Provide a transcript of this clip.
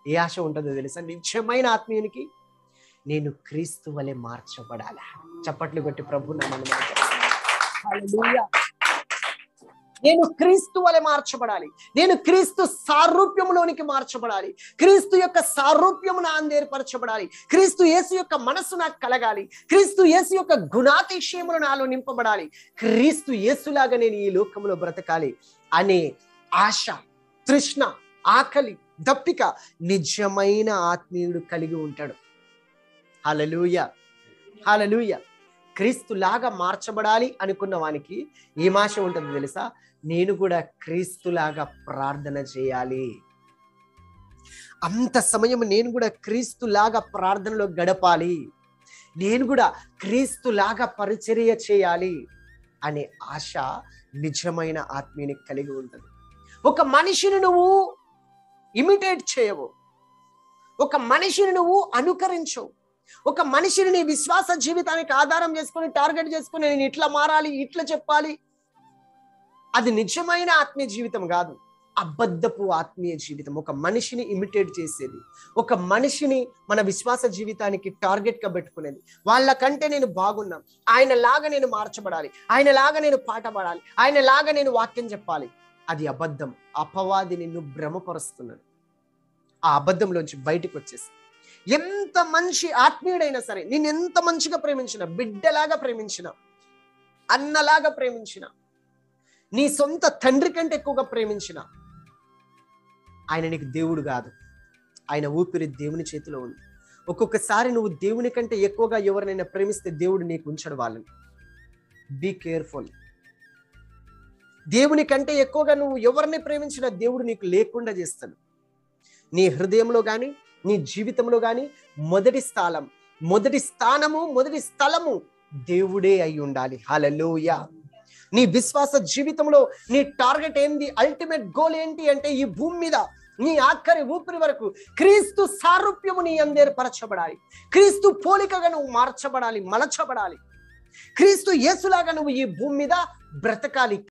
ఏ ఆశ ఉంటుందో తెలుసా నిజమైన ఆత్మీయునికి నేను క్రీస్తు వలె మార్చబడాలా చప్పట్లు కొట్టి ప్రభు నమ్మని నేను క్రీస్తు వలె మార్చబడాలి నేను క్రీస్తు సారూప్యములోనికి మార్చబడాలి క్రీస్తు యొక్క సారూప్యము నా అందేర్పరచబడాలి క్రీస్తు యేసు యొక్క మనస్సు నాకు కలగాలి క్రీస్తు యేసు యొక్క గుణాతిశయములు నాలో నింపబడాలి క్రీస్తు యేసులాగా నేను ఈ లోకంలో బ్రతకాలి అనే ఆశ తృష్ణ ఆకలి దప్పిక నిజమైన ఆత్మీయుడు కలిగి ఉంటాడు హలలుయ హలలుయ క్రీస్తులాగా మార్చబడాలి అనుకున్న వానికి ఏం ఆశ ఉంటుంది తెలుసా నేను కూడా క్రీస్తులాగా ప్రార్థన చేయాలి అంత సమయం నేను కూడా క్రీస్తులాగా ప్రార్థనలో గడపాలి నేను కూడా క్రీస్తులాగా పరిచర్య చేయాలి అనే ఆశ నిజమైన ఆత్మీయుని కలిగి ఉంటుంది ఒక మనిషిని నువ్వు ఇమిటేట్ చేయవు ఒక మనిషిని నువ్వు అనుకరించవు ఒక మనిషిని నీ విశ్వాస జీవితానికి ఆధారం చేసుకొని టార్గెట్ చేసుకొని నేను ఇట్లా మారాలి ఇట్లా చెప్పాలి అది నిజమైన ఆత్మీయ జీవితం కాదు అబద్ధపు ఆత్మీయ జీవితం ఒక మనిషిని ఇమిటేట్ చేసేది ఒక మనిషిని మన విశ్వాస జీవితానికి టార్గెట్ గా పెట్టుకునేది వాళ్ళకంటే నేను బాగున్నా ఆయన లాగా నేను మార్చబడాలి ఆయన లాగా నేను పాట పాడాలి ఆయన లాగా నేను వాక్యం చెప్పాలి అది అబద్ధం అపవాది నిన్ను భ్రమపరుస్తున్నాడు ఆ అబద్ధంలోంచి బయటకు వచ్చేసి ఎంత మంచి ఆత్మీయుడైనా సరే నేను ఎంత మంచిగా ప్రేమించిన బిడ్డలాగా ప్రేమించిన అన్నలాగా ప్రేమించిన నీ సొంత తండ్రి కంటే ఎక్కువగా ప్రేమించిన ఆయన నీకు దేవుడు కాదు ఆయన ఊపిరి దేవుని చేతిలో ఉంది ఒక్కొక్కసారి నువ్వు దేవుని కంటే ఎక్కువగా ఎవరినైనా ప్రేమిస్తే దేవుడు నీకు ఉంచడు వాళ్ళని బీ కేర్ఫుల్ దేవుని కంటే ఎక్కువగా నువ్వు ఎవరిని ప్రేమించినా దేవుడు నీకు లేకుండా చేస్తాడు నీ హృదయంలో కానీ నీ జీవితంలో కానీ మొదటి స్థానం మొదటి స్థానము మొదటి స్థలము దేవుడే అయి ఉండాలి హలలోయ నీ విశ్వాస జీవితంలో నీ టార్గెట్ ఏంది అల్టిమేట్ గోల్ ఏంటి అంటే ఈ భూమి మీద నీ ఆఖరి ఊపిరి వరకు క్రీస్తు సారూప్యము నీ అందేర్పరచబడాలి క్రీస్తు పోలికగా నువ్వు మార్చబడాలి మలచబడాలి క్రీస్తు యేసులాగా నువ్వు ఈ భూమి మీద బ్రతకాలి